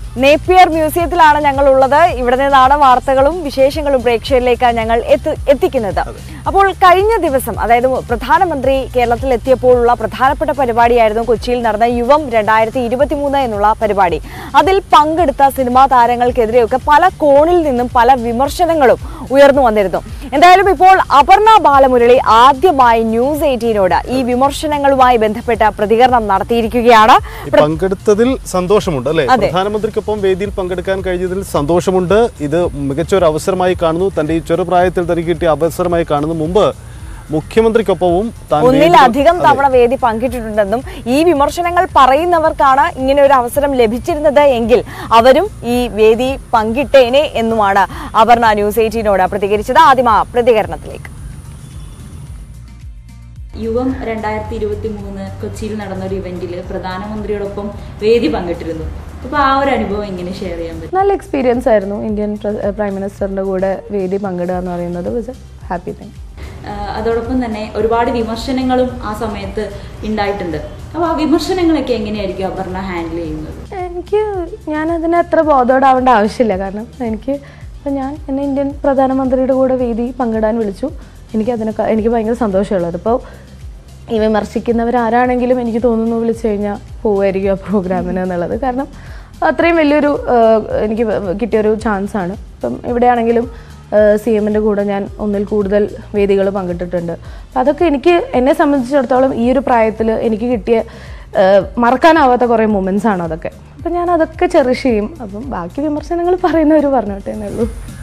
Napier മ്യൂസിയത്തിലാണ് ഞങ്ങൾ ഉള്ളത് ഇവിടെ നിന്നാണ് വാർത്തകളും വിശേഷങ്ങളും പ്രേക്ഷകരിലേക്ക് ഞങ്ങൾ എത്തി- എത്തിക്കുന്നത് അപ്പോൾ കഴിഞ്ഞ ദിവസം അതായത് പ്രധാനമന്ത്രി കേരളത്തിൽ എത്തിയപ്പോഴുള്ള പ്രധാനപ്പെട്ട പരിപാടിയായിരുന്നു കൊച്ചിയിൽ നടന്ന യുവം രണ്ടായിരത്തി ഇരുപത്തി മൂന്ന് എന്നുള്ള പരിപാടി അതിൽ പങ്കെടുത്ത സിനിമാ താരങ്ങൾക്കെതിരെയൊക്കെ പല കോണിൽ നിന്നും പല വിമർശനങ്ങളും ഉയർന്നു വന്നിരുന്നു എന്തായാലും ഇപ്പോൾ അപർണ ബാലമുരളി ആദ്യമായി ന്യൂസ് എയ്റ്റീനോട് ഈ വിമർശനങ്ങളുമായി ബന്ധപ്പെട്ട പ്രതികരണം നടത്തിയിരിക്കുകയാണ് ഈ പങ്കെടുത്തതിൽ സന്തോഷമുണ്ട് അല്ലെ പ്രധാനമന്ത്രിക്കൊപ്പം വേദിയിൽ പങ്കെടുക്കാൻ കഴിഞ്ഞതിൽ സന്തോഷമുണ്ട് ഇത് മികച്ച ഒരു അവസരമായി കാണുന്നു തന്റെ ഈ ചെറുപ്രായത്തിൽ തനിക്ക് കിട്ടിയ അവസരമായി കാണുന്നു മുമ്പ് മുഖ്യമന്ത്രിക്കൊപ്പവും താൻ വേദിയിൽ- ഒന്നിലധികം തവണ വേദി പങ്കിട്ടിട്ടുണ്ടെന്നും ഈ വിമർശനങ്ങൾ പറയുന്നവർക്കാണ് ഇങ്ങനെ ഒരു അവസരം ലഭിച്ചിരുന്നത് എങ്കിൽ അവരും ഈ വേദി പങ്കിട്ടേനെ എന്നുമാണ് അപർണ ന്യൂസ് എയ്റ്റീനോട് പ്രതികരിച്ചത് ആദ്യം ആ പ്രതികരണത്തിലേക്ക് യുവം രണ്ടായിരത്തി ഇരുപത്തി മൂന്ന് കൊച്ചിയിൽ നടന്ന ഒരു ഇവന്റിൽ പ്രധാനമന്ത്രിയോടൊപ്പം വേദി പങ്കിട്ടിരുന്നു അപ്പൊ ആ ഒരു അനുഭവം എങ്ങനെ ഷെയർ ചെയ്യാൻ പറ്റും നല്ല എക്സ്പീരിയൻസ് ആയിരുന്നു ഇന്ത്യൻ പ്ര- പ്രൈം മിനിസ്റ്ററിന്റെ കൂടെ വേദി പങ്കിടുക എന്ന് പറയുന്നത് was a happy thing ah അതോടൊപ്പം തന്നെ ഒരുപാട് വിമർശനങ്ങളും ആ സമയത്ത് ഉണ്ടായിട്ടുണ്ട് അപ്പൊ ആ വിമർശനങ്ങളൊക്കെ എങ്ങനെയായിരിക്കും അപർണ ഹാൻഡിൽ ചെയ്യുന്നത് എനിക്ക് ഞാൻ അതിന് അത്ര ബോധോടാവേണ്ട ആവശ്യമില്ല കാരണം എനിക്ക് ഇപ്പം ഞാൻ എന്നെ ഇന്ത്യൻ പ്രധാനമന്ത്രിയുടെ കൂടെ വേദി പങ്കിടാൻ വിളിച്ചു എനിക്ക് അതിനൊക്കെ എനിക്ക് ഭയങ്കര സന്തോഷമുള്ളത് ഇപ്പോൾ ഈ വിമർശിക്കുന്നവരാരാണെങ്കിലും എനിക്ക് തോന്നുന്നു വിളിച്ചു കഴിഞ്ഞാൽ പോവുമായിരിക്കും ആ പ്രോഗ്രാമിന് എന്നുള്ളത് കാരണം അത്രയും വലിയൊരു ആഹ്, എനിക്ക് കിട്ടിയൊരു ചാൻസാണ് ഇപ്പം എവിടെയാണെങ്കിലും സി എമ്മിൻ്റെ കൂടെ ഞാൻ ഒന്നിൽ കൂടുതൽ വേദികൾ പങ്കിട്ടിട്ടുണ്ട് അപ്പം അതൊക്കെ എനിക്ക് എന്നെ സംബന്ധിച്ചിടത്തോളം ഈ ഒരു പ്രായത്തിൽ എനിക്ക് കിട്ടിയ ആഹ്, മറക്കാനാവാത്ത കുറേ മൊമെൻറ്റ്സ് ആണ് അതൊക്കെ അപ്പം ഞാൻ അതൊക്കെ ചെറിഷ് ചെയ്യും അപ്പം ബാക്കി വിമർശനങ്ങൾ പറയുന്നവർ പറഞ്ഞോട്ടെ എന്നേ ഉള്ളൂ